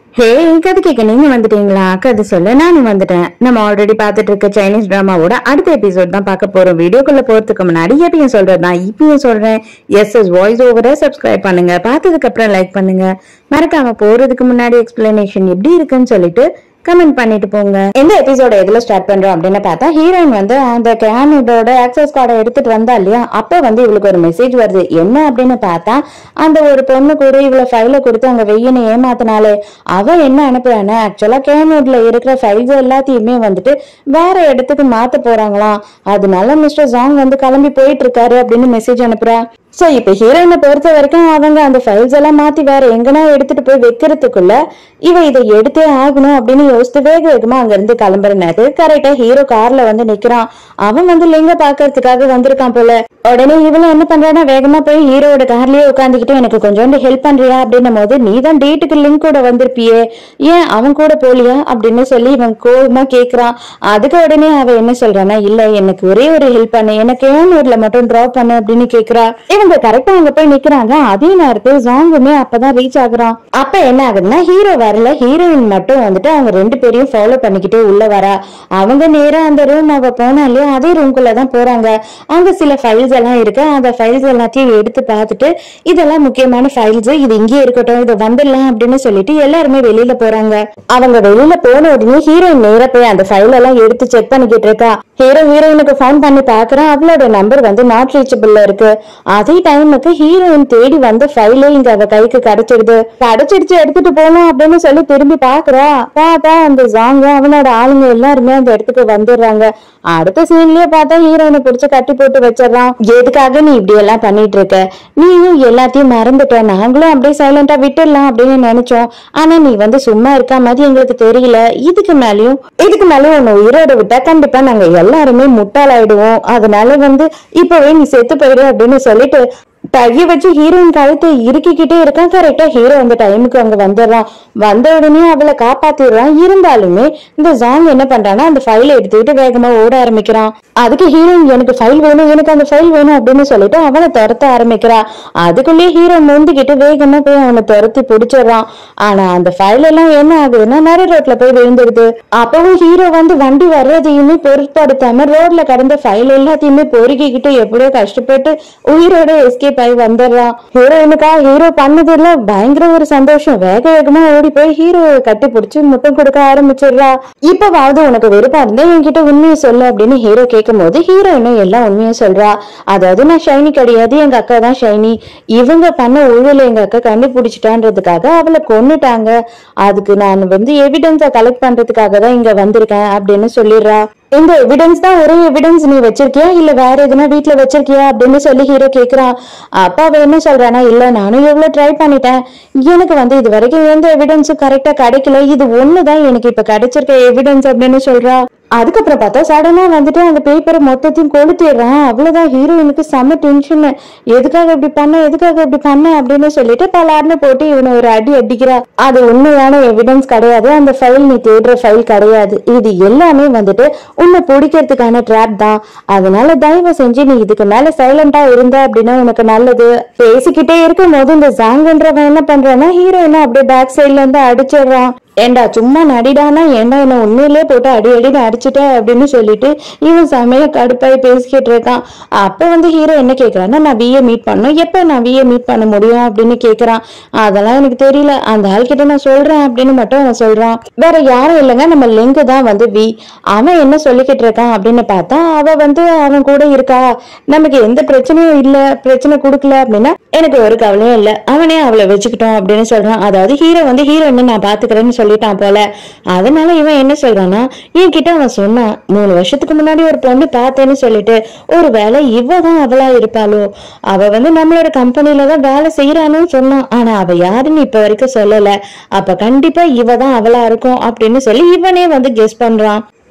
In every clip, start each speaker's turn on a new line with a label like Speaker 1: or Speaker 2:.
Speaker 1: ஹே கதை கேட்க நீங்க வந்துட்டீங்களா கதை சொல்ல நானும் வந்துட்டேன் நம்ம ஆல்ரெடி பார்த்துட்டு இருக்க சைனீஸ் டிராமாவோட அடுத்த எபிசோட் தான் பார்க்க போறோம் வீடியோக்குள்ள போறதுக்கு முன்னாடி எப்பயும் சொல்றது தான் இப்பயும் சொல்றேன் எஸ் எஸ் வாய்ஸ் ஓவரை சப்ஸ்கிரைப் பண்ணுங்க பார்த்ததுக்கு அப்புறம் லைக் பண்ணுங்க மறக்காம போறதுக்கு முன்னாடி எக்ஸ்பிளனேஷன் எப்படி இருக்குன்னு சொல்லிட்டு கமெண்ட் பண்ணிட்டு போங்க எந்த எபிசோட எதுல ஸ்டார்ட் பண்றோம் அப்படின்னு பார்த்தா ஹீரோயின் வந்து அந்த கேனடோட ஆக்சஸ் கார்டை எடுத்துட்டு வந்தா இல்லையா அப்ப வந்து இவளுக்கு ஒரு மெசேஜ் வருது என்ன அப்படின்னு பார்த்தா அந்த ஒரு பொண்ணு கூட இவள ஃபைல கொடுத்து அங்க வெய்யனை ஏமாத்தினாலே அவ என்ன அனுப்புறானா ஆக்சுவலா கேனோட்ல இருக்கிற ஃபைல்ஸ் எல்லாத்தையுமே வந்துட்டு வேற இடத்துக்கு மாத்த போறாங்களாம் அதனால மிஸ்டர் ஜாங் வந்து கிளம்பி போயிட்டு இருக்காரு அப்படின்னு மெசேஜ் அனுப்புறா சோ இப்ப ஹீரோயினை பொறுத்த வரைக்கும் அவங்க அந்த ஃபைல்ஸ் எல்லாம் மாத்தி வேற எங்கனா எடுத்துட்டு போய் வைக்கிறதுக்குள்ள இவ இதை எடுத்தே ஆகணும் அப்படின்னு யோசித்து வேக வேகமா அங்க இருந்து கிளம்புறனாது கரெக்டா ஹீரோ கார்ல வந்து நிக்கிறான் அவன் வந்து லிங்க பாக்குறதுக்காக வந்திருக்கான் போல உடனே இவளும் என்ன பண்றானா வேகமா போய் ஹீரோட கார்லயே உட்காந்துக்கிட்டு எனக்கு கொஞ்சோண்டு ஹெல்ப் பண்றியா அப்படின்னும் போது நீ தான் டேட்டுக்கு லிங்க் கூட வந்திருப்பியே ஏன் அவன் கூட போலியா அப்படின்னு சொல்லி இவன் கோவமா கேக்குறான் அதுக்கு உடனே அவ என்ன சொல்றானா இல்ல எனக்கு ஒரே ஒரு ஹெல்ப் பண்ணு எனக்கு ஏன் ஊர்ல மட்டும் டிராப் பண்ணு அப்படின்னு கேக்குறா இவங்க கரெக்டா அங்க போய் நிக்கிறாங்க அதே நேரத்தில் ஜாங்குமே அப்பதான் ரீச் ஆகுறான் அப்ப என்ன ஆகுதுன்னா ஹீரோ வரல ஹீரோயின் மட்டும் வந்துட்டு அவங்க ரெண்டு பேரையும் ஃபாலோ பண்ணிக்கிட்டு உள்ள வரா அவங்க நேரா அந்த ரூம் அவ போனா இல்லையா அதே ரூம்குள்ள தான் போறாங்க அங்க சில ஃபைல்ஸ் எல்லாம் இருக்கு அந்த ஃபைல்ஸ் எல்லாத்தையும் எடுத்து பார்த்துட்டு இதெல்லாம் முக்கியமான ஃபைல்ஸ் இது இங்கே இருக்கட்டும் இது வந்துடலாம் அப்படின்னு சொல்லிட்டு எல்லாருமே வெளியில போறாங்க அவங்க வெளியில போன உடனே ஹீரோயின் நேரா போய் அந்த ஃபைல் எல்லாம் எடுத்து செக் பண்ணிக்கிட்டு இருக்கா ஹீரோ ஹீரோயினுக்கு ஃபோன் பண்ணி பாக்குறான் அவளோட நம்பர் வந்து நாட் ரீச்சபிள்ல இருக்கு அதே டைமுக்கு ஹீரோயின் தேடி வந்த ஃபைலே இங்க அவ கைக்கு கிடைச்சிடுது கிடைச்சிடுச்சு எடுத்துட்டு போகணும் அப்படின்னு சொல்லி திரும்பி பாக்குறா பார்த்தா அந்த ஜாங்க அவனோட ஆளுங்க எல்லாருமே அந்த இடத்துக்கு வந்துடுறாங்க அடுத்த சீன்லயே பார்த்தா ஹீரோயினை பிடிச்சு கட்டி போட்டு வச்சிடறான் எதுக்காக நீ இப்படி எல்லாம் பண்ணிட்டு இருக்க நீயும் எல்லாத்தையும் மறந்துட்ட நாங்களும் அப்படியே சைலண்டா விட்டுடலாம் அப்படின்னு நினைச்சோம் ஆனா நீ வந்து சும்மா இருக்க மாதிரி எங்களுக்கு தெரியல இதுக்கு மேலயும் இதுக்கு மேலயும் உன்னை உயிரோட விட்டா கண்டிப்பா நாங்க எல்லாருமே முட்டாளாயிடுவோம் அதனால வந்து இப்பவே நீ செத்து போயிடு அப்படின்னு சொல்லிட்டு கைய வச்சு ஹீரோயின் கழுத்தை இறுக்கிக்கிட்டே இருக்கான் கரெக்டா ஹீரோ அந்த டைமுக்கு அங்க வந்துடுறான் வந்த உடனே அவளை காப்பாத்திடுறான் இருந்தாலுமே இந்த ஜாங் என்ன பண்றான்னா அந்த ஃபைலை எடுத்துக்கிட்டு வேகமா ஓட ஆரம்பிக்கிறான் அதுக்கு ஹீரோயின் எனக்கு ஃபைல் வேணும் எனக்கு அந்த ஃபைல் வேணும் அப்படின்னு சொல்லிட்டு அவனை துரத்த ஆரம்பிக்கிறா அதுக்குள்ளேயே ஹீரோ முந்திக்கிட்டு வேகமா போய் அவனை துரத்தி பிடிச்சிடுறான் ஆனா அந்த ஃபைல் எல்லாம் என்ன ஆகுதுன்னா நடு ரோட்ல போய் விழுந்துடுது அப்பவும் ஹீரோ வந்து வண்டி வர்றதையுமே பொருட்படுத்தாம ரோட்ல கடந்த ஃபைல் எல்லாத்தையுமே பொறுக்கிக்கிட்டு எப்படியோ கஷ்டப்பட்டு உயிரோட எஸ்கேப் ஆகி வந்துடுறான் ஹீரோயினுக்கா ஹீரோ பண்ணதுல பயங்கர ஒரு சந்தோஷம் வேக வேகமா ஓடி போய் ஹீரோவை கட்டி பிடிச்சு முத்தம் கொடுக்க ஆரம்பிச்சிடுறா இப்பவாவது உனக்கு வெறுப்பா இருந்தா என்கிட்ட உண்மையை சொல்லு அப்படின்னு ஹீரோ கேட்கும் போது ஹீரோயினும் எல்லாம் உண்மையை சொல்றா அதாவது நான் ஷைனி கிடையாது எங்க அக்கா தான் ஷைனி இவங்க பண்ண ஊழல் எங்க அக்கா கண்டுபிடிச்சிட்டான்றதுக்காக அவளை கொன்னுட்டாங்க அதுக்கு நான் வந்து எவிடன்ஸை கலெக்ட் பண்றதுக்காக தான் இங்க வந்திருக்கேன் அப்படின்னு சொல்லிடுறா இந்த எவிடன்ஸ் தான் ஒரே எவிடன்ஸ் நீ வச்சிருக்கியா இல்ல வேற எதுனா வீட்ல வச்சிருக்கியா அப்படின்னு சொல்லி ஹீரோ கேக்குறான் அப்பா அவ என்ன சொல்றானா இல்ல நானும் எவ்வளவு ட்ரை பண்ணிட்டேன் எனக்கு வந்து இது வரைக்கும் எந்த எவிடன்ஸும் கரெக்டா கிடைக்கல இது ஒண்ணுதான் எனக்கு இப்ப கிடைச்சிருக்க எவிடன்ஸ் அப்படின்னு சொல்றா அதுக்கப்புறம் பார்த்தா சடனா வந்துட்டு அந்த பேப்பரை மொத்தத்தையும் கொளுத்திடுறான் அவ்வளவுதான் ஹீரோயினுக்கு செம்ம டென்ஷன் எதுக்காக இப்படி பண்ண எதுக்காக இப்படி பண்ண அப்படின்னு சொல்லிட்டு பலார்னு போட்டு இவனை ஒரு அடி அடிக்கிறா அது உண்மையான எவிடன்ஸ் கிடையாது அந்த ஃபைல் நீ தேடுற ஃபைல் கிடையாது இது எல்லாமே வந்துட்டு உன்னை பிடிக்கிறதுக்கான ட்ராப் தான் அதனால தயவு செஞ்சு நீ இதுக்கு மேல சைலண்டா இருந்த அப்படின்னா உனக்கு நல்லது பேசிக்கிட்டே இருக்கும் போது இந்த ஜாங்கன்றவன் என்ன பண்றான்னா ஹீரோயினை அப்படியே பேக் சைட்ல இருந்து அடிச்சிடுறான் ஏண்டா சும்மா நடிடானா ஏண்டா என்ன உண்மையிலே போட்டு அடி அடின்னு அடிச்சுட்ட அப்படின்னு சொல்லிட்டு இவன் செமைய கடுப்பாய் பேசிக்கிட்டு இருக்கான் அப்ப வந்து ஹீரோ என்ன கேக்குறான்னா நான் விஏ மீட் பண்ணணும் எப்ப நான் விஏ மீட் பண்ண முடியும் அப்படின்னு கேக்குறான் அதெல்லாம் எனக்கு தெரியல அந்த ஆள் கிட்ட நான் சொல்றேன் அப்படின்னு மட்டும் அவன் சொல்றான் வேற யாரும் இல்லைங்க நம்ம லிங்கு தான் வந்து வி அவன் என்ன சொல்லிக்கிட்டு இருக்கான் அப்படின்னு பார்த்தா அவ வந்து அவன் கூட இருக்கா நமக்கு எந்த பிரச்சனையும் இல்ல பிரச்சனை கொடுக்கல அப்படின்னா எனக்கு ஒரு கவலையும் இல்ல அவனே அவளை வச்சுக்கிட்டோம் அப்படின்னு சொல்றான் அதாவது ஹீரோ வந்து ஹீரோயினை நான் பாத்துக்கிறேன்னு சொல்லிட்டான் போல அதனால இவன் என்ன சொல்றான்னா என்கிட்ட அவன் சொன்னான் மூணு வருஷத்துக்கு முன்னாடி ஒரு பொண்ணு பார்த்தேன்னு சொல்லிட்டு ஒருவேளை இவ தான் அவளா இருப்பாளோ அவ வந்து நம்மளோட கம்பெனில தான் வேலை செய்யறான்னு சொன்னான் ஆனா அவ யாருன்னு இப்ப வரைக்கும் சொல்லல அப்ப கண்டிப்பா இவ தான் அவளா இருக்கும் அப்படின்னு சொல்லி இவனே வந்து கெஸ் பண்றான்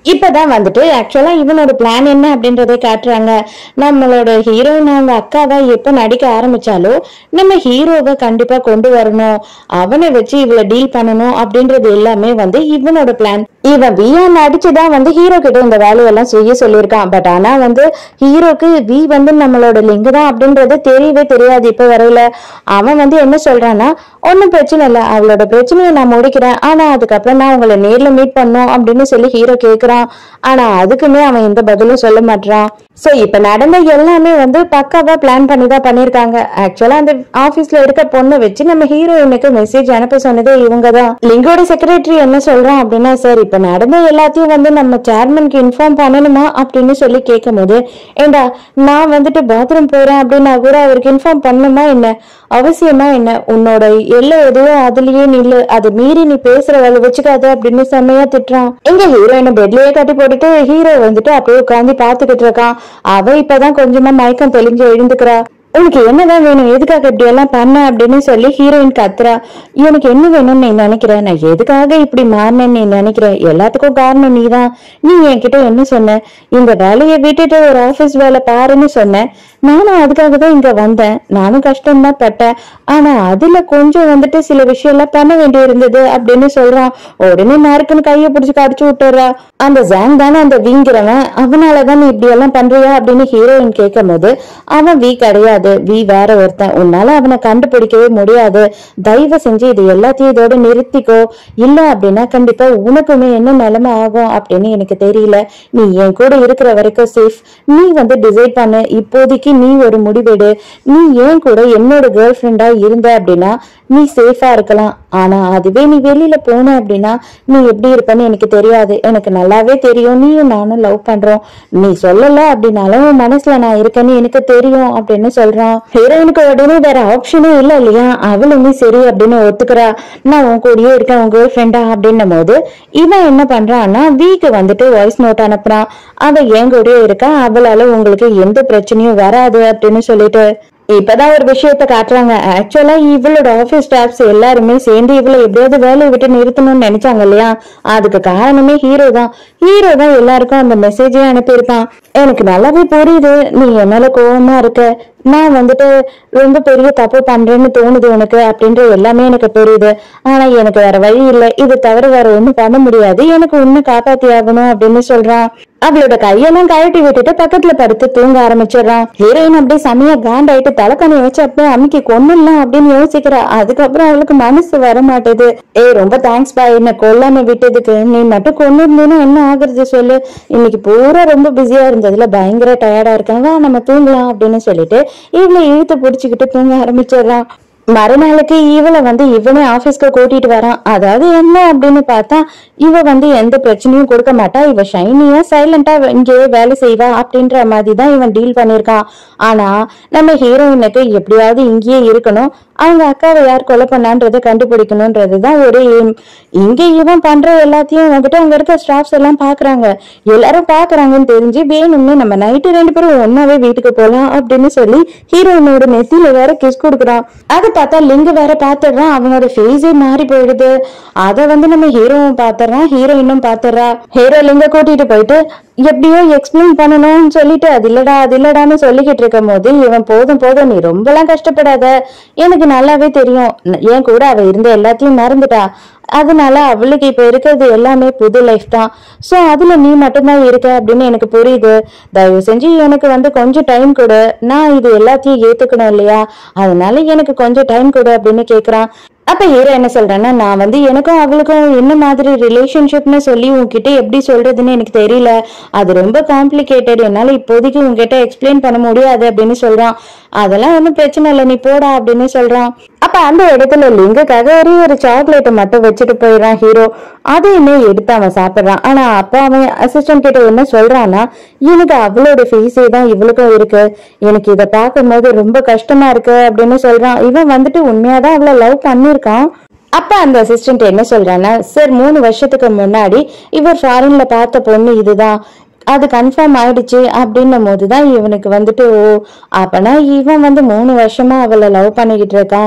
Speaker 1: இப்பதான் வந்துட்டு ஆக்சுவலா இவனோட பிளான் என்ன அப்படின்றதை காட்டுறாங்க நம்மளோட ஹீரோயின் அவங்க அக்காவை எப்ப நடிக்க ஆரம்பிச்சாலோ நம்ம ஹீரோவை கண்டிப்பா கொண்டு வரணும் அவனை வச்சு இவள டீல் பண்ணணும் அப்படின்றது எல்லாமே வந்து இவனோட பிளான் இவன் வியா நடிச்சுதான் வந்து ஹீரோ கிட்ட இந்த வேலையெல்லாம் செய்ய சொல்லியிருக்கான் பட் ஆனா வந்து ஹீரோக்கு வி வந்து நம்மளோட லிங்க் தான் அப்படின்றது தெரியவே தெரியாது இப்ப வரையில அவன் வந்து என்ன சொல்றான்னா ஒன்னும் பிரச்சனை இல்ல அவளோட பிரச்சனையை நான் முடிக்கிறேன் ஆனா அதுக்கப்புறம் நான் உங்களை நேர்ல மீட் பண்ணும் அப்படின்னு சொல்லி ஹீரோ கேக்குறான் ஆனா அதுக்குமே அவன் எந்த பதிலும் சொல்ல மாட்டான் சோ இப்ப நடந்த எல்லாமே வந்து பக்காவா பிளான் பண்ணி தான் பண்ணிருக்காங்க ஆக்சுவலா அந்த ஆபீஸ்ல இருக்க பொண்ணை வச்சு நம்ம ஹீரோயினுக்கு மெசேஜ் அனுப்ப சொன்னதே இவங்க தான் லிங்கோட செக்ரட்டரி என்ன சொல்றான் அப்படின்னா சார் இப்ப நடந்த எல்லாத்தையும் வந்து நம்ம சேர்மனுக்கு இன்ஃபார்ம் பண்ணணுமா அப்படின்னு சொல்லி கேட்கும் போது ஏண்டா நான் வந்துட்டு பாத்ரூம் போறேன் அப்படின்னா கூட அவருக்கு இன்ஃபார்ம் பண்ணணுமா என்ன அவசியமா என்ன உன்னோட எல்லை எதுவோ அதுலயே நில்லு அது மீறி நீ பேசுற வேலை வச்சுக்காத அப்படின்னு செம்மையா திட்டுறான் எங்க ஹீரோயினை பெட்லயே கட்டி போட்டுட்டு ஹீரோ வந்துட்டு அப்படியே உட்காந்து பாத்துக்கிட்டு இருக்கான் அவ இப்பதான் கொஞ்சமா மயக்கம் தெளிஞ்சு எழுந்துக்கிறா உனக்கு என்னதான் வேணும் எதுக்காக இப்படி எல்லாம் பண்ண அப்படின்னு சொல்லி ஹீரோயின் கத்துறா எனக்கு என்ன வேணும்னு நீ நினைக்கிற நான் எதுக்காக இப்படி மாறினேன்னு நீ நினைக்கிற எல்லாத்துக்கும் காரணம் நீதான் நீ என்கிட்ட என்ன சொன்ன இந்த வேலையை விட்டுட்டு ஒரு ஆபீஸ் வேலை பாருன்னு சொன்னேன் நானும் அதுக்காக தான் இங்க வந்தேன் நானும் கஷ்டம் தான் பட்டேன் ஆனா அதுல கொஞ்சம் வந்துட்டு சில விஷயம் எல்லாம் பண்ண வேண்டி இருந்தது அப்படின்னு சொல்றான் உடனே நாருக்குன்னு கையை பிடிச்சு கடிச்சு விட்டுறா அந்த ஜாங் தானே அந்த வீங்கிறவன் அவனாலதான் நீ இப்படி எல்லாம் பண்றியா அப்படின்னு ஹீரோயின் கேட்கும் போது அவன் வீ கிடையாது வீ வேற ஒருத்தன் உன்னால அவனை கண்டுபிடிக்கவே முடியாது தயவு செஞ்சு இது எல்லாத்தையும் இதோட நிறுத்திக்கோ இல்ல அப்படின்னா கண்டிப்பா உனக்குமே என்ன நிலைமை ஆகும் அப்படின்னு எனக்கு தெரியல நீ என் கூட இருக்கிற வரைக்கும் சேஃப் நீ வந்து டிசைட் பண்ணு இப்போதைக்கு நீ ஒரு முடிவெடு நீ ஏன் கூட என்னோட கேர்ள் ஃப்ரெண்டா இருந்த அப்படின்னா நீ சேஃபா இருக்கலாம் ஆனா அதுவே நீ வெளியில போன அப்படின்னா நீ எப்படி இருப்பன்னு எனக்கு தெரியாது எனக்கு நல்லாவே தெரியும் நீயும் நானும் லவ் பண்றோம் நீ சொல்லல அப்படின்னாலும் உன் மனசுல நான் இருக்கேன்னு எனக்கு தெரியும் அப்படின்னு சொல்றான் ஹீரோயினுக்கு உடனே வேற ஆப்ஷனே இல்ல இல்லையா அவளுமே சரி அப்படின்னு ஒத்துக்கிறா நான் உன் கூடயே இருக்கேன் உன் கேர்ள் ஃப்ரெண்டா அப்படின்னும் போது இவன் என்ன பண்றான்னா வீக்கு வந்துட்டு வாய்ஸ் நோட் அனுப்புறான் அவ என் கூடயே இருக்கா அவளால உங்களுக்கு எந்த பிரச்சனையும் வராது அப்படின்னு சொல்லிட்டு இப்பதான் ஒரு விஷயத்த காட்டுறாங்க ஆக்சுவலா இவளோட ஆபீஸ் ஸ்டாஃப்ஸ் எல்லாருமே சேர்ந்து இவளை எப்படியாவது வேலையை விட்டு நிறுத்தணும்னு நினைச்சாங்க இல்லையா அதுக்கு காரணமே ஹீரோ தான் ஹீரோ தான் எல்லாருக்கும் அந்த மெசேஜே அனுப்பியிருப்பான் எனக்கு நல்லாவே புரியுது நீ என் மேல கோவமா இருக்க நான் வந்துட்டு ரொம்ப பெரிய தப்பு பண்றேன்னு தோணுது உனக்கு அப்படின்ற எல்லாமே எனக்கு புரியுது ஆனா எனக்கு வேற வழி இல்லை இது தவிர வேற ஒண்ணும் பண்ண முடியாது எனக்கு உன்னை காப்பாத்தி ஆகணும் அப்படின்னு சொல்றான் அவளோட கையெல்லாம் கழட்டி விட்டுட்டு பக்கத்துல படுத்து தூங்க ஆரம்பிச்சிடுறான் ஹீரோயின் அப்படியே செமையா காண்ட் ஆயிட்டு தலைக்கணி வச்சு அப்படியே அமுக்கி கொன்னுடலாம் அப்படின்னு யோசிக்கிறா அதுக்கப்புறம் அவளுக்கு மனசு வர மாட்டேது ஏய் ரொம்ப தேங்க்ஸ் பா என்ன கொல்லாம விட்டதுக்கு நீ மட்டும் கொண்டு இருந்தேன்னா என்ன ஆகுறது சொல்லு இன்னைக்கு பூரா ரொம்ப பிஸியா இருந்ததுல பயங்கர டயர்டா இருக்கேன் வா நம்ம தூங்கலாம் அப்படின்னு சொல்லிட்டு இவளை இழுத்து பிடிச்சிக்கிட்டு தூங்க ஆரம்பிச்சிடுறான் மறுநாளுக்கு இவளை வந்து இவனே ஆபீஸ்க்கு கூட்டிட்டு வரான் அதாவது என்ன அப்படின்னு பார்த்தா இவ வந்து எந்த பிரச்சனையும் கொடுக்க மாட்டா இவ ஷைனியா சைலண்டா இங்கேயே வேலை செய்வா அப்படின்ற மாதிரி தான் இவன் டீல் பண்ணிருக்கான் ஆனா நம்ம ஹீரோயினுக்கு எப்படியாவது இங்கேயே இருக்கணும் அவங்க அக்காவை யார் கொலை பண்ணான்றதை கண்டுபிடிக்கணும்ன்றது தான் ஒரு aim. இங்க இவன் பண்ற எல்லாத்தையும் வந்துட்டு அங்க இருக்க ஸ்டாஃப்ஸ் எல்லாம் பாக்குறாங்க எல்லாரும் பாக்குறாங்கன்னு தெரிஞ்சு வேணும்னு நம்ம நைட்டு ரெண்டு பேரும் ஒன்னாவே வீட்டுக்கு போலாம் அப்படின்னு சொல்லி ஹீரோயினோட நெத்தியில வேற கிஸ் கொடுக்குறான் அதை பார்த்தா லிங்கு வேற பாத்துடுறான் அவனோட ஃபேஸே மாறி போயிடுது அதை வந்து நம்ம ஹீரோவும் பாத்துறான் ஹீரோயினும் பாத்துறா ஹீரோ லிங்க கூட்டிட்டு போயிட்டு எப்படியோ எக்ஸ்பிளைன் பண்ணணும்னு சொல்லிட்டு அது இல்லடா அது இல்லடான்னு சொல்லிக்கிட்டு இருக்கும் போது இவன் போதும் போதும் நீ ரொம்பலாம் கஷ்டப்படாத எனக்கு நல்லாவே தெரியும் ந- என் கூட அவ இருந்த எல்லாத்தையும் மறந்துட்டா அதனால அவளுக்கு இப்ப இருக்கிறது எல்லாமே புது லைஃப் தான் சோ அதுல நீ மட்டும்தான் இருக்க அப்படின்னு எனக்கு புரியுது தயவு செஞ்சு எனக்கு வந்து கொஞ்சம் டைம் கொடு நான் இது எல்லாத்தையும் ஏத்துக்கணும் இல்லையா அதனால எனக்கு கொஞ்சம் டைம் கொடு அப்படின்னு கேக்குறான் அப்ப ஹீரோ என்ன சொல்றேன்னா நான் வந்து எனக்கும் அவளுக்கும் என்ன மாதிரி ரிலேஷன்ஷிப்னு சொல்லி உன்கிட்ட எப்படி சொல்றதுன்னு எனக்கு தெரியல அது ரொம்ப காம்ப்ளிகேட்டட் என்னால இப்போதைக்கு உன்கிட்ட எக்ஸ்பிளைன் பண்ண முடியாது அப்படின்னு சொல்றான் அதெல்லாம் ஒன்றும் பிரச்சனை இல்லை நீ போடா அப்படின்னு சொல்றான் அப்ப அந்த இடத்துல லிங்குக்காக ஒரே ஒரு சாக்லேட்டை மட்டும் வச்சுட்டு போயிடுறான் ஹீரோ அதையுமே எடுத்து அவன் சாப்பிடுறான் ஆனா அப்ப அவன் அசிஸ்டன்ட் கிட்ட என்ன சொல்றான்னா எனக்கு அவளோட ஃபேஸே தான் இவளுக்கும் இருக்கு எனக்கு இதை பார்க்கும்போது ரொம்ப கஷ்டமா இருக்கு அப்படின்னு சொல்றான் இவன் வந்துட்டு உண்மையாதான் அவளை லவ் பண்ணிருக்கான் அப்ப அந்த அசிஸ்டன்ட் என்ன சொல்றான்னா சார் மூணு வருஷத்துக்கு முன்னாடி இவர் ஃபாரின்ல பார்த்த பொண்ணு இதுதான் அது கன்ஃபார்ம் ஆயிடுச்சு அப்படின்னும் போதுதான் இவனுக்கு வந்துட்டு ஓ அப்பனா இவன் வந்து மூணு வருஷமா அவளை லவ் பண்ணிக்கிட்டு இருக்கான்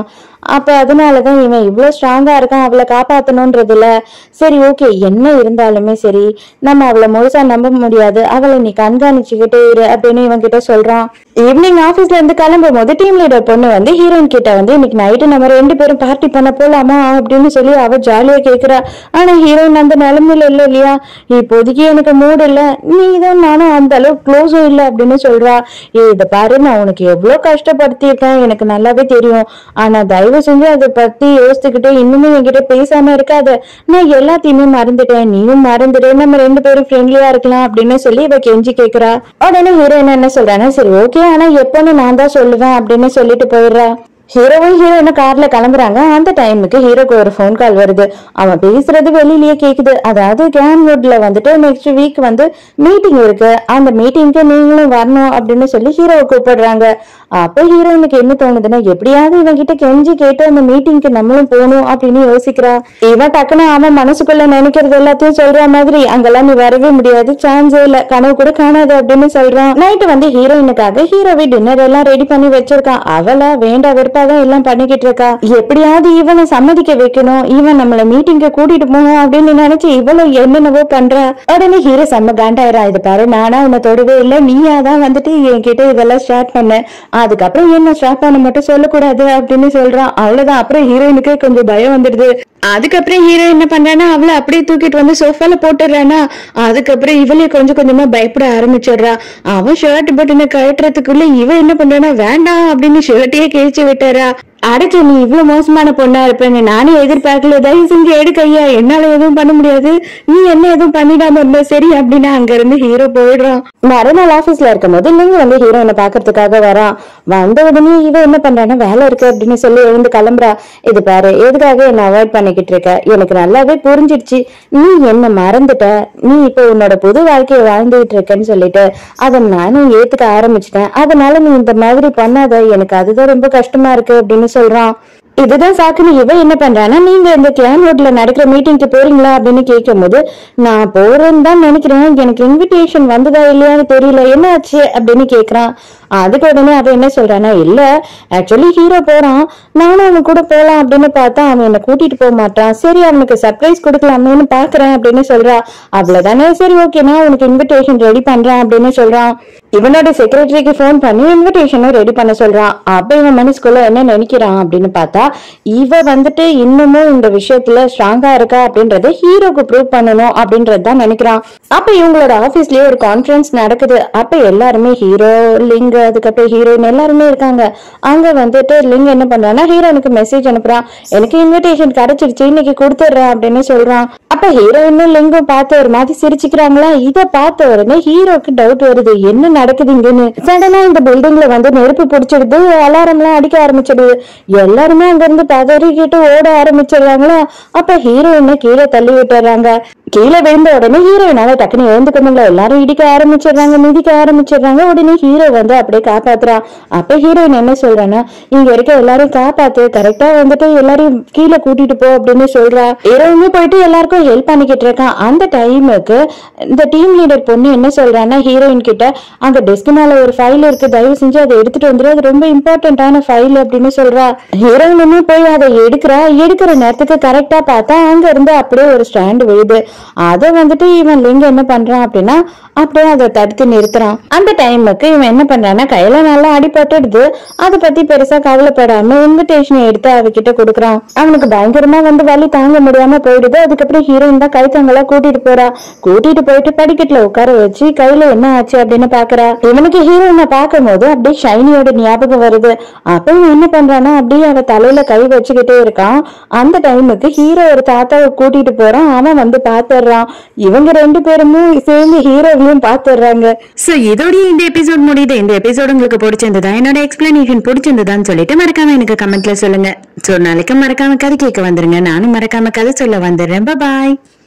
Speaker 1: அப்ப அதனாலதான் இவன் இவ்வளவு ஸ்ட்ராங்கா இருக்கான் அவளை காப்பாத்தணும்ன்றதுல சரி ஓகே என்ன இருந்தாலுமே சரி நம்ம அவளை முழுசா நம்ப முடியாது அவளை நீ கண்காணிச்சுக்கிட்டே இரு அப்படின்னு இவன் கிட்ட சொல்றான் ஈவினிங் ஆபீஸ்ல இருந்து கிளம்பும் போது டீம் லீடர் பொண்ணு வந்து ஹீரோயின் கிட்ட வந்து இன்னைக்கு நைட்டு நம்ம ரெண்டு பேரும் பார்ட்டி பண்ண போலாமா அப்படின்னு சொல்லி அவ ஜாலியா கேக்குறா ஆனா ஹீரோயின் அந்த நிலைமையில இல்ல இல்லையா இப்போதைக்கு எனக்கு மூடு இல்ல நீ தான் நானும் அந்த அளவு க்ளோஸும் இல்ல அப்படின்னு சொல்றா ஏ இத பாரு நான் உனக்கு எவ்வளவு கஷ்டப்படுத்தியிருக்கேன் எனக்கு நல்லாவே தெரியும் ஆனா தயவு செஞ்சு அதை பத்தி யோசிச்சுக்கிட்டு இன்னுமே என்கிட்ட பேசாம இருக்காத நான் எல்லாத்தையுமே மறந்துட்டேன் நீயும் மறந்துடு நம்ம ரெண்டு பேரும் ஃப்ரெண்ட்லியா இருக்கலாம் அப்படின்னு சொல்லி இவ கெஞ்சி கேக்குறா உடனே ஹீரோயின் என்ன சொல்றானா சரி ஓகே ஆனா எப்போன்னு நான் தான் சொல்லுவேன் அப்படின்னு சொல்லிட்டு போயிடுறா ஹீரோவும் ஹீரோயினும் கார்ல கிளம்புறாங்க அந்த டைமுக்கு ஹீரோக்கு ஒரு ஃபோன் கால் வருது அவன் பேசுறது வெளியிலயே கேக்குது அதாவது கேன்வுட்ல வந்துட்டு நெக்ஸ்ட் வீக் வந்து மீட்டிங் இருக்கு அந்த மீட்டிங்க்கு நீங்களும் வரணும் அப்படின்னு சொல்லி ஹீரோவை கூப்பிடுறாங்க அப்ப ஹீரோயினுக்கு என்ன தோணுதுன்னா எப்படியாவது இவன் கிட்ட கெஞ்சி கேட்டு அந்த மீட்டிங்க்கு நம்மளும் போகணும் அப்படின்னு யோசிக்கிறா இவன் டக்குன்னு அவன் மனசுக்குள்ள நினைக்கிறது எல்லாத்தையும் சொல்ற மாதிரி அங்கெல்லாம் நீ வரவே முடியாது சான்ஸே இல்ல கனவு கூட காணாது அப்படின்னு சொல்றான் நைட்டு வந்து ஹீரோயினுக்காக ஹீரோவை டின்னர் எல்லாம் ரெடி பண்ணி வச்சிருக்கான் அவளா வேண்டா வெறுப்பாதான் எல்லாம் பண்ணிக்கிட்டு இருக்கா எப்படியாவது இவனை சம்மதிக்க வைக்கணும் இவன் நம்மள மீட்டிங்க கூட்டிட்டு போகணும் அப்படின்னு நினைச்சு இவளும் என்னென்னவோ பண்றா உடனே ஹீரோ செம்ம காண்டாயிரா இது பாரு நானா உன்னை தொடவே இல்லை நீயா தான் வந்துட்டு என்கிட்ட இதெல்லாம் ஸ்டார்ட் பண்ண அதுக்கப்புறம் என்ன ஸ்டார்ட் பண்ண மட்டும் சொல்லக்கூடாது அப்படின்னு சொல்றான் அவ்வளவுதான் அப்புறம் ஹீரோயினுக்கு கொஞ்சம் பயம் வந்துடுது அதுக்கப்புறம் ஹீரோ என்ன பண்றானா அவளை அப்படியே தூக்கிட்டு வந்து சோஃபால போட்டுடுறானா அதுக்கப்புறம் இவளே கொஞ்சம் கொஞ்சமா பயப்பட ஆரம்பிச்சிடுறா அவன் ஷர்ட் பட்டனை கழட்டுறதுக்குள்ள இவன் என்ன பண்றானா வேண்டாம் அப்படின்னு ஷர்ட்டையே கிழிச்சு விட்டுறா அடைச்சு நீ இவ்வளவு மோசமான பொண்ணா இருப்பேன்னு நானே எதிர்பார்க்கல தயவு செஞ்சு எடுக்க ஐயா என்னால எதுவும் பண்ண முடியாது நீ என்ன எதுவும் பண்ணிடாம இருந்தா சரி அப்படின்னு அங்க இருந்து ஹீரோ போயிடுறான் மறுநாள் ஆபீஸ்ல இருக்கும் போது நீங்க வந்து ஹீரோயினை பாக்குறதுக்காக வரான் வந்த உடனே இவ என்ன பண்றான்னா வேலை இருக்கு அப்படின்னு சொல்லி எழுந்து கிளம்புறா இது பாரு எதுக்காக என்ன அவாய்ட் பண்ணிக்கிட்டு இருக்க எனக்கு நல்லாவே புரிஞ்சிடுச்சு நீ என்ன மறந்துட்ட நீ இப்போ உன்னோட புது வாழ்க்கையை வாழ்ந்துகிட்டு இருக்கேன்னு சொல்லிட்டு அதை நானும் ஏத்துக்க ஆரம்பிச்சிட்டேன் அதனால நீ இந்த மாதிரி பண்ணாத எனக்கு அதுதான் ரொம்ப கஷ்டமா இருக்கு அப்படின்னு சொல்றான் இதுதான் சாக்குன்னு இவ என்ன பண்றான்னா நீங்க இந்த கிளான்வுட்ல நடக்கிற மீட்டிங்க்கு போறீங்களா அப்படின்னு கேட்கும்போது நான் போறேன்னு தான் நினைக்கிறேன் எனக்கு இன்விடேஷன் வந்ததா இல்லையான்னு தெரியல என்ன ஆச்சு அப்படின்னு கேக்குறான் அதுக்கு உடனே அவன் என்ன சொல்றானா இல்ல ஆக்சுவலி ஹீரோ போறான் நானும் அவன் கூட போலாம் அப்படின்னு பார்த்தா அவன் என்ன கூட்டிட்டு போக மாட்டான் சரி அவனுக்கு சர்ப்ரைஸ் கொடுக்கலாமேன்னு பாக்குறேன் அப்படின்னு சொல்றா அவ்வளவுதானே சரி ஓகே நான் உனக்கு இன்விடேஷன் ரெடி பண்றேன் அப்படின்னு சொல்றான் இவனோட செக்ரட்டரிக்கு ஃபோன் பண்ணி இன்விடேஷனும் ரெடி பண்ண சொல்றான் அப்ப இவன் மனசுக்குள்ள என்ன நினைக்கிறான் அப்படின்னு பார்த்தா இவ வந்துட்டு இன்னமும் இந்த விஷயத்துல ஸ்ட்ராங்கா இருக்கா அப்படின்றத ஹீரோக்கு ப்ரூவ் பண்ணணும் அப்படின்றது தான் நினைக்கிறான் அப்ப இவங்களோட ஆபீஸ்லயே ஒரு கான்ஃபரன்ஸ் நடக்குது அப்ப எல்லாருமே ஹீரோ லிங்க் அதுக்கப்புறம் ஹீரோயின் எல்லாருமே இருக்காங்க அங்க வந்துட்டு லிங்க் என்ன பண்றான்னா ஹீரோனுக்கு மெசேஜ் அனுப்புறான் எனக்கு இன்விடேஷன் கிடைச்சிருச்சு இன்னைக்கு கொடுத்துட்றேன் அப்படின்னு சொல்றான் அப்ப ஹீரோயினும் லிங்கும் பார்த்து ஒரு மாதிரி சிரிச்சுக்கிறாங்களா இத பார்த்த உடனே ஹீரோக்கு டவுட் வருது என்ன நடக்குது இங்கன்னு சடனா இந்த பில்டிங்ல வந்து நெருப்பு பிடிச்சிடுது அலாரம் எல்லாம் அடிக்க ஆரம்பிச்சிடுது எல்லாருமே அங்க இருந்து பதறிக்கிட்டு ஓட ஆரம்பிச்சிடுறாங்களா அப்ப ஹீரோயினை கீழே தள்ளி விட்டுறாங்க கீழே விழுந்த உடனே ஹீரோயினால டக்குன்னு எழுந்துக்க முடியல எல்லாரும் இடிக்க ஆரம்பிச்சிடுறாங்க மிதிக்க ஆரம்பிச்சிடுறாங்க உடனே ஹீரோ வந்து அப்படியே காப்பாத்துறான் அப்ப ஹீரோயின் என்ன சொல்றான்னா இங்க இருக்க எல்லாரும் காப்பாத்து கரெக்டா வந்துட்டு எல்லாரையும் கீழே கூட்டிட்டு போ அப்படின்னு சொல்றா ஹீரோயினுமே போயிட்டு எல்லாருக்கும் ஹெல்ப் பண்ணிக்கிட்டு இருக்கான் அந்த டைமுக்கு இந்த டீம் லீடர் பொண்ணு என்ன சொல்றான்னா ஹீரோயின் கிட்ட அங்க டெஸ்க் மேல ஒரு ஃபைல் இருக்கு தயவு செஞ்சு அதை எடுத்துட்டு வந்துரு அது ரொம்ப இம்பார்ட்டன்டான ஃபைல் அப்படின்னு சொல்றா ஹீரோயினுமே போய் அதை எடுக்கிறா எடுக்கிற நேரத்துக்கு கரெக்டா பார்த்தா அங்க இருந்து அப்படியே ஒரு ஸ்டாண்ட் விழுது அதை வந்துட்டு இவன் லிங்க என்ன பண்றான் அப்படின்னா அப்படியே அதை தடுத்து நிறுத்துறான் அந்த டைமுக்கு இவன் என்ன பண்றான்னா கையில நல்லா அடிபட்டுடுது அதை பத்தி பெருசா கவலைப்படாம இன்விடேஷன் எடுத்து அவகிட்ட கொடுக்குறான் அவனுக்கு பயங்கரமா வந்து வலி தாங்க முடியாம போயிடுது அதுக்கப்புறம் ஹீரோயின் தான் கைத்தங்கலா கூட்டிட்டு போறா கூட்டிட்டு போயிட்டு படிக்கட்டுல உட்கார வச்சு கையில என்ன ஆச்சு அப்படின்னு பாக்குறா இவனுக்கு ஹீரோயினை பார்க்கும் போது அப்படியே ஷைனியோட ஞாபகம் வருது அப்ப இவன் என்ன பண்றான்னா அப்படியே அவ தலையில கை வச்சுக்கிட்டே இருக்கான் அந்த டைமுக்கு ஹீரோ ஒரு தாத்தாவை கூட்டிட்டு போறான் அவன் வந்து பாத்துடுறான் இவங்க ரெண்டு பேருமே சேர்ந்து ஹீரோவையும் பாத்துடுறாங்க
Speaker 2: சோ இதோடய இந்த எபிசோட் முடியுது இந்த எபிசோட் உங்களுக்கு பிடிச்சிருந்ததா என்னோட எக்ஸ்பிளனேஷன் பிடிச்சிருந்ததான்னு சொல்லிட்டு மறக்காம எனக்கு கமெண்ட்ல சொல்லுங்க சோ நாளைக்கு மறக்காம கதை கேட்க வந்துருங்க நானும் மறக்காம கதை சொல்ல வந்துடுறேன் பாய்